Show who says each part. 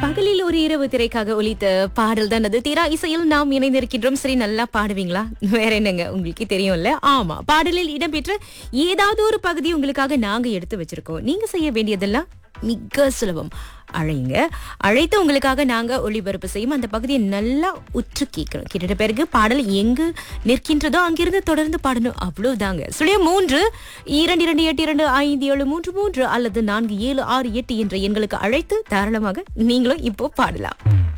Speaker 1: பகலில் ஒரு இரவு திரைக்காக ஒலித்த பாடல் தான் அது தீரா இசையில் நாம் இணைந்திருக்கின்றோம் சரி நல்லா பாடுவீங்களா வேற என்னங்க உங்களுக்கு தெரியும்ல ஆமா பாடலில் இடம்பெற்ற ஏதாவது ஒரு பகுதி உங்களுக்காக நாங்க எடுத்து வச்சிருக்கோம் நீங்க செய்ய வேண்டியதெல்லாம் மிக சுலபம் அழைங்க அழைத்து உங்களுக்காக நாங்க ஒளிபரப்பு செய்யும் அந்த பகுதியை நல்லா உற்று கேட்கிறோம் கேட்டுட்ட பிறகு பாடல் எங்கு நிற்கின்றதோ அங்கிருந்து தொடர்ந்து பாடணும் அவ்வளவுதாங்க சுழிய மூன்று இரண்டு இரண்டு எட்டு இரண்டு ஐந்து ஏழு மூன்று மூன்று அல்லது நான்கு ஏழு ஆறு எட்டு என்ற எண்களுக்கு அழைத்து தாராளமாக நீங்களும் இப்போ பாடலாம்